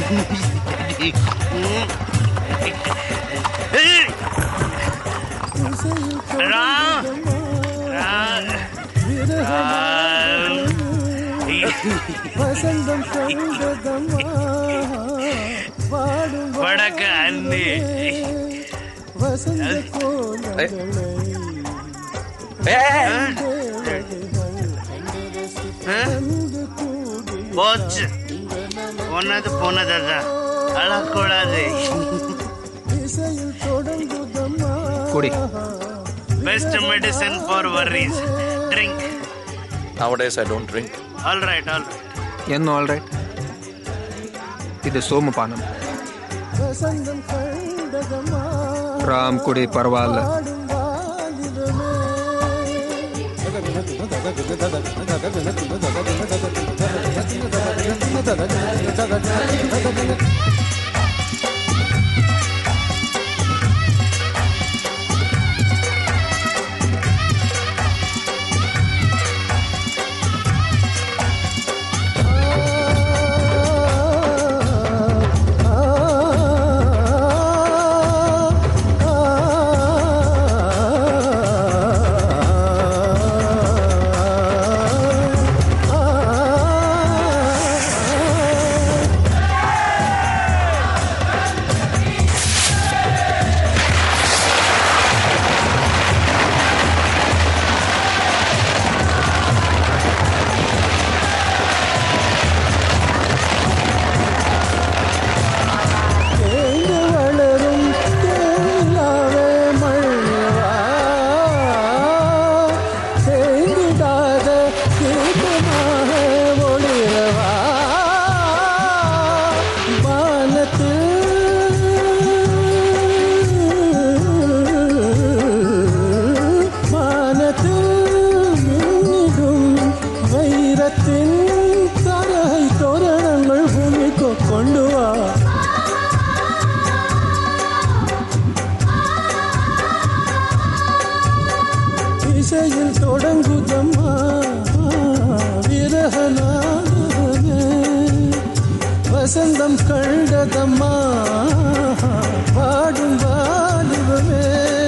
ராம் ராம் ராம். வசந்தம் கண்டதம்மா பாடும் வடக்க அண்ணி வசந்த கோலங்களை கண்டு கூடி போச்சு போனது போனதுதான் அழக்கூடாது இசையில் தொடங்குதம்மா குடி best medicine for worries drink Nowadays, I don't drink. All right all right என்ன ஆல் ரைட் இது சோமபானம் வசந்தம் கண்டதம்மா ராம் குடி பரவாயில்ல பாடும் வாலிபமே தேய்ந்து வளரும் தேனிலாவே மழைவா தேய்ந்திடாத தீபமாக ஒளிரவா வானத்தில் வானத்தில் மின்னிடும் வைரத்தின் தரை தோரணங்கள் பூமிக்கு கொண்டு வா இசையில் தொடங்குதம்மா விரகநாதனே வசந்தம் கண்டதம்மா பாடும் வாலிபமே